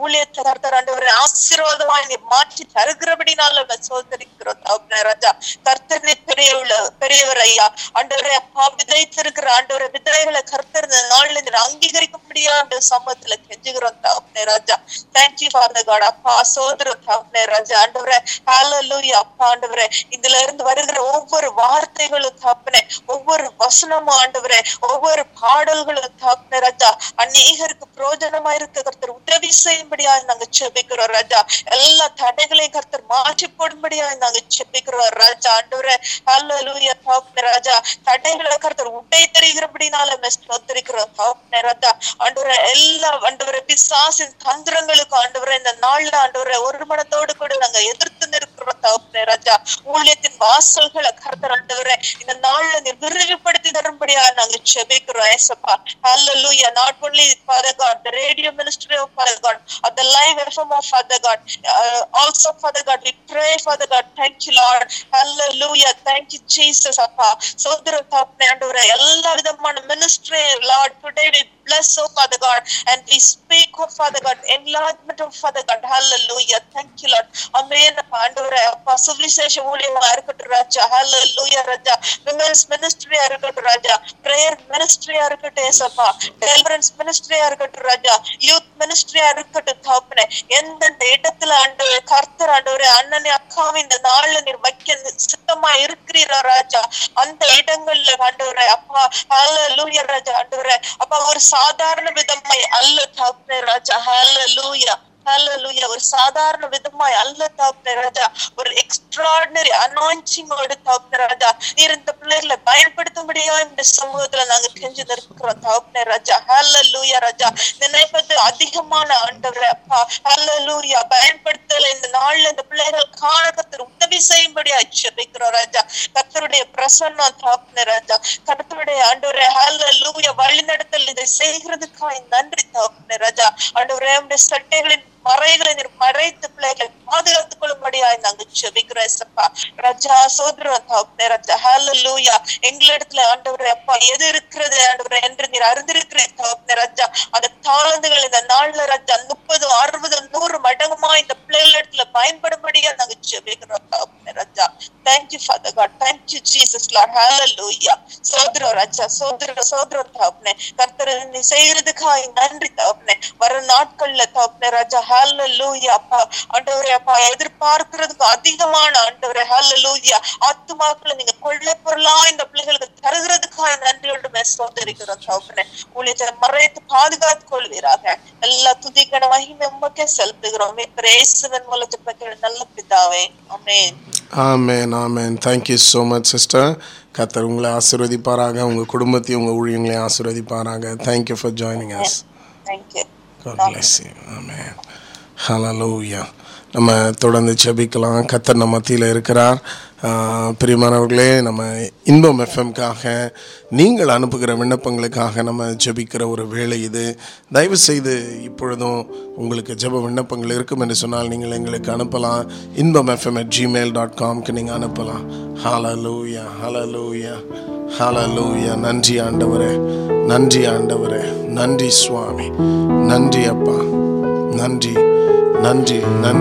ஊழியத்தை கர்த்தர் ஆண்டவரை ஆசீர்வாதமாய் நீர் மாற்றி தருகிறபடினால உம்மை சோதரிக்கிறோம் தகப்பனே ராஜா கர்த்தர் பெரிய பெரியவர் ஐயா ஆண்டவரே அப்பா விதைத்திருக்கிற ஆண்டவரை விதைகளை கர்த்தர் இந்த நாள்ல நீர் அங்கீகரிக்கும்படியா அந்த சமூகத்துல கெஞ்சுகிறோம் தகப்பனே ராஜா தேங்க்யூ ஃபாதர் காட் அப்பா சோதரம் தகப்பனே ராஜா ஆண்டவரே ஹalleluya அப்பா ஆண்டவரே இதுல இருந்து வருகிற ஒவ்வொரு வார்த்தைகளும் தகப்பனே ஒவ்வொரு வசனமும் ஆண்டவரே ஒவ்வொரு பாடல்களும் தகப்பனே ராஜா அநேகருக்கு பிரயோஜனமா இருக்க கர்த்தர் உதவி செய்யும்படியா நாங்க செபிக்கிறோம் ராஜா எல்லா தடைகளையும் கர்த்தர் மாற்றி போடும்படியா நாங்க செபிக்கிறோம் ராஜா ஆண்டவரே ஹalleluya தகப்பனே ராஜா தடைகளை கர்த்தர் உடை தெரிகிறபடினால ஸ்தோத்திரிக்கிறோம் தகப்பனே ராஜா ஆண்டவரே எல்லா ஆண்டவரே பிசாசின் தந்திரங்களுக்கு ஆண்டவரே இந்த நாள்ல ஆண்டவரே ஒரு மனத்தோடு கூட நாங்க எதிர்த்து நிற்கிறோம் தகப்பனே ராஜா ஊழியத்தின் வாசல்களை கர்த்தர் ஆண்டவரே இந்த நாள்ல நீர் விரிவுபடுத்தி தரும்படியா நாங்க செபிக்கிறோம் ஏசப்பா ஹalleluya not only father god the radio ministry of father god or the live fm of father god uh, also father god we pray father god thank you lord hallelujah thank you jesus அப்பா சோதர தாப்னே ஆண்டவரே எல்லா விதமான ministry lord today we bless oh father god and we speak oh father god enlargement of father god hallelujah thank you lord amen அப்பா ஆண்டவரே அப்பா சுவிசேஷ ஊழியமா இருக்கட்டும் ராஜா hallelujah ராஜா women's ministry ஆ இருக்கட்டும் ராஜா prayer ministry ஆ இருக்கட்டும் ஏசப்பா deliverance ministry ஆ இருக்கட்டும் ராஜா youth ministry ஆ இருக்கட்டும் தாப்பனே எந்தெந்த இடத்துல ஆண்டவரே கர்த்தர் ஆண்டவரே அண்ணனை அக்காவும் இந்த நாள்ல நீர் வைக்க சித்தமா இருக்கிறீரா ராஜா அந்த இடங்கள்ல ஆண்டவரே அப்பா ஹalleluya ராஜா ஆண்டவரே அப்பா ஒரு சாதாரண விதமாய் அல்ல தாப்பனே ராஜா ஹalleluya ஹalleluya ஒரு சாதாரண விதமாய் அல்ல தாப்னே ராஜா ஒரு எக்ஸ்ட்ராடினரி அனாயிண்டிங்கோட தாப்னே ராஜா நீர் இந்த பிள்ளைகளை பயன்படுத்தும்படியா இந்த சமூகத்துல நாங்க கெஞ்சு நிற்கிறோம் தாப்னே ராஜா ஹalleluya ராஜா நினைப்பது அதிகமான ஆண்டவரே அப்பா ஹalleluya பயன்படுத்தல இந்த நாள்ல இந்த பிள்ளைகள் காண கத்தர் உதவி செய்யும்படியா ஜெபிக்கிறோம் ராஜா கர்த்தருடைய பிரசன்னம் தாப்னே ராஜா கர்த்தருடைய ஆண்டவரே ஹalleluya வழிநடத்தல் இதை செய்கிறதுக்காக நன்றி தாப்னே ராஜா ஆண்டவரே உடைய சட்டைகளின் மறைகளை நீர் மறைத்து பிள்ளைகளை பாதுகாத்துக் கொள்ளும்படியாய் நாங்க செபிக்கிறோம் ஏசப்பா ரஜா சோதரம் தாப்னே ரஜா ஹalleluya எங்களிடத்துல ஆண்டவரே அப்பா எது இருக்கிறது ஆண்டவரே என்று நீர் அறிந்திருக்கிறேன் தாப்னே ரஜா அந்த தாளந்துகள் இந்த நாள்ல ரஜா முப்பது அறுபது நூறு மடங்குமா இந்த பிள்ளைகளிடத்துல பயன்படும்படியா நாங்க செபிக்கிறோம் Daphne Raja thank you father God thank you Jesus Lord ஹalleluya சோதரம் ரஜா சோதர சோதரம் தாப்னே கர்த்தர் நீ செய்யறதுக்காக நன்றி தாப்னே வர நாட்கள்ல தாப்னே ராஜா ஹalleluya அப்பா ஆண்டவரே அப்பா எதிர்பார்க்கிறதுக்கு அதிகமான ஆண்டவரே ஹalleluya ஆத்துமாக்களை நீங்க கொள்ளை பொருளா இந்த பிள்ளைகளுக்கு தருகிறதுக்காக நன்றியோடு சோதரிக்கிறோம் தாப்னே ஊழியத்தை மறைத்து பாதுகாத்துக் கொள்வீராக எல்லா துதிக்கண மகிமை உமக்கே செலுத்துகிறோம் பிரேசுவன் மூலத்தை நல்ல பிதாவே ஆமென் ஆமேன் ஆமேன் தேங்க்யூ ஸோ மச் சிஸ்டர் கத்தர் உங்களை ஆசீர்வதிப்பாராக உங்கள் குடும்பத்தையும் உங்கள் ஊழியங்களையும் ஆசீர்வதிப்பாராக thank you for joining us thank you God bless you. Amen. Hallelujah. நம்ம தொடர்ந்து செபிக்கலாம் கத்தர் நம்ம மத்தியில் இருக்கிறார் ஆஹ், பிரியமானவர்களே நம்ம இன்பம் எஃப்எம்காக நீங்கள் அனுப்புகிற விண்ணப்பங்களுக்காக நம்ம ஜெபிக்கிற ஒரு வேலை இது தயவு செய்து இப்பொழுதும் உங்களுக்கு ஜெப விண்ணப்பங்கள் இருக்கும் என்று சொன்னால் நீங்கள் எங்களுக்கு அனுப்பலாம் Inbam FM at Gmail dot காம்க்கு நீங்கள் அனுப்பலாம் ஹalleluya ஹalleluya ஹalleluya நன்றி ஆண்டவரே நன்றி ஆண்டவரே நன்றி சுவாமி நன்றி அப்பா நன்றி நன்றி நன்றி